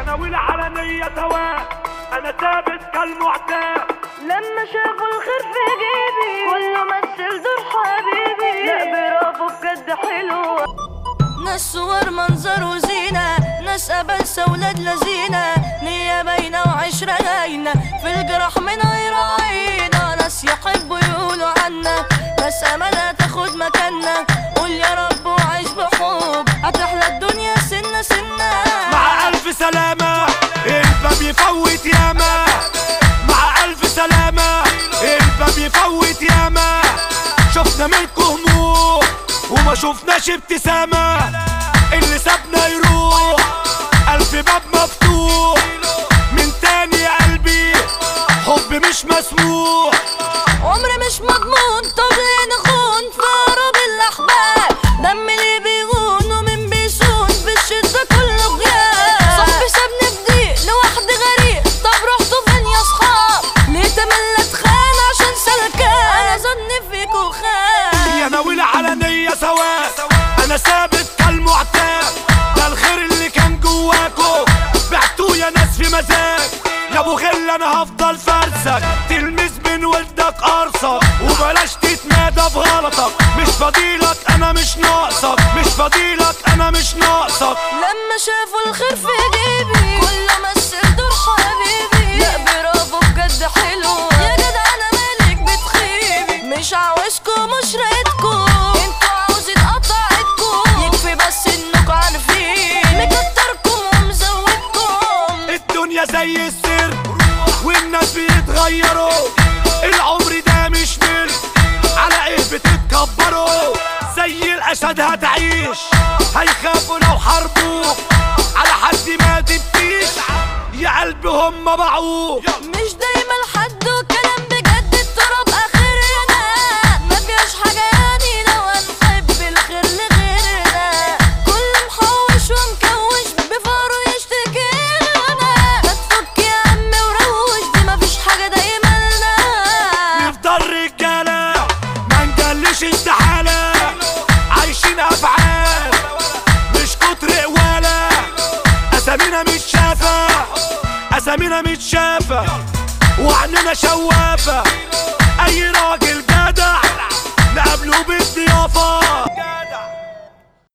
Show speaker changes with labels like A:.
A: يا ناوي العلنية سواء انا ثابت كالمعتاد
B: لما شافوا الخير في جيبي كله مثل دور حبيبي لا برافو بجد حلوة ناس صور منظر وزينة ناس أبلسة ولاد لذينة نية باينة وعشرة هاينة في الجرح من غير عينة ناس يحبوا يقولوا عنا ناس أمانة تاخد مكاننا قول يا رب وعيش بحب هتحلى الدنيا سنة سنة
A: مع الف سلامة الباب يفوت ياما مع الف سلامة الباب يفوت ياما شفنا منكم هموم وما شفناش ابتسامة اللي سابنا يروح الف باب مفتوح من تاني يا قلبي حب مش مسموح
B: عمر مش مضمون طب ليه نخون في عرب الاحباب دم اللي بيغون ومن بيسون في الشدة كله غياب صاحبي سابني في ضيق لوحدي غريق طب رحتوا فين يا صحاب ليه تملى اتخان عشان سلكان انا ظني فيكوا خان
A: يا ناوي العلنية سواء انا ثابت كالمعتاد ده الخير اللي كان جواكو بعتوه يا ناس في مزاج يا ابو غل انا هفضل فرسك تلمس من ولدك ارصك وبلاش تتمادى بغلطك مش فضيلك انا مش ناقصك مش فضيلك انا مش ناقصك
B: لما شافوا الخير في جيبي كله مثل دور حبيبي لا برافو بجد حلو يا جدع انا مالك بتخيبي مش عاوزكوا مش رايدكوا انتوا عاوزين قطعتكوا يكفي بس انكوا عارفين مكتركم ومزودكم
A: الدنيا زي السر والناس بيتغيروا العمر ده مش ملك على ايه بتتكبروا زي الاسد هتعيش هيخافوا لو حاربوك على حد ما تبكيش يا قلبي هم باعوك
B: مش دايما الحد وكلام بجد التراب اخرنا ما فيهاش حاجه يعني لو هنحب الخير لغيرنا كل محوش ومكوش بفاره يشتكي لنا ما تفك يا عم وروش دي ما فيش حاجه دايما لنا
A: نفضل رجالة ما نجلش استحالة عايشين أفعال مش كتر قوالة أسامينا متشافة أسامينا متشافة وعننا شوافة أي راجل جدع نقابله بالضيافة